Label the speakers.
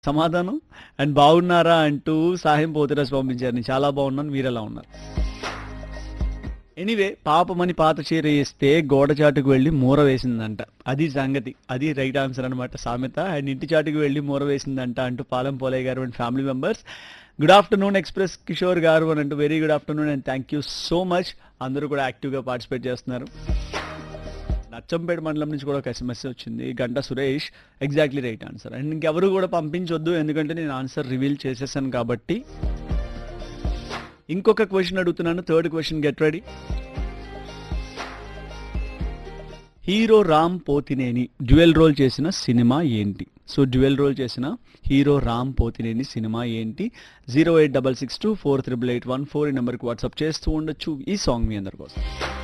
Speaker 1: సమాధానం అండ్ బాగున్నారా అంటూ సాయం పోతిరాజు పంపించారు నేను చాలా బాగున్నాను మీరు ఎలా ఉన్నారు ఎనీవే పాపమని పాత చీర వేస్తే గోడ చాటుకు వెళ్ళి మూర వేసిందంట అది సంగతి అది రైట్ ఆన్సర్ అనమాట సామెత అండ్ ఇంటి చాటుకు వెళ్ళి మూర వేసిందంట అంటూ పాలెం పోలయ్య గారు and family members good afternoon express Kishore గారు అని అంటూ very good afternoon and thank you so much అందరూ కూడా యాక్టివ్గా పార్టిసిపేట్ చేస్తున్నారు నచ్చంపేట మండలం నుంచి కూడా ఒక ఎస్ఎంఎస్ వచ్చింది గంట Suresh exactly right answer and ఇంకెవరు కూడా పంపించొద్దు ఎందుకంటే నేను ఆన్సర్ రివీల్ చేసేసాను కాబట్టి ఇంకొక క్వశ్చన్ అడుగుతున్నాను third question get ready hero Ram Pothineni dual role చేసిన సినిమా ఏంటి సో డ్యూయల్ రోల్ చేసిన హీరో రామ్ పోతినేని సినిమా ఏంటి zero eight double six two four triple eight one four ఈ నెంబర్కి వాట్సాప్ చేస్తూ ఉండొచ్చు ఈ సాంగ్ మీ అందరి కోసం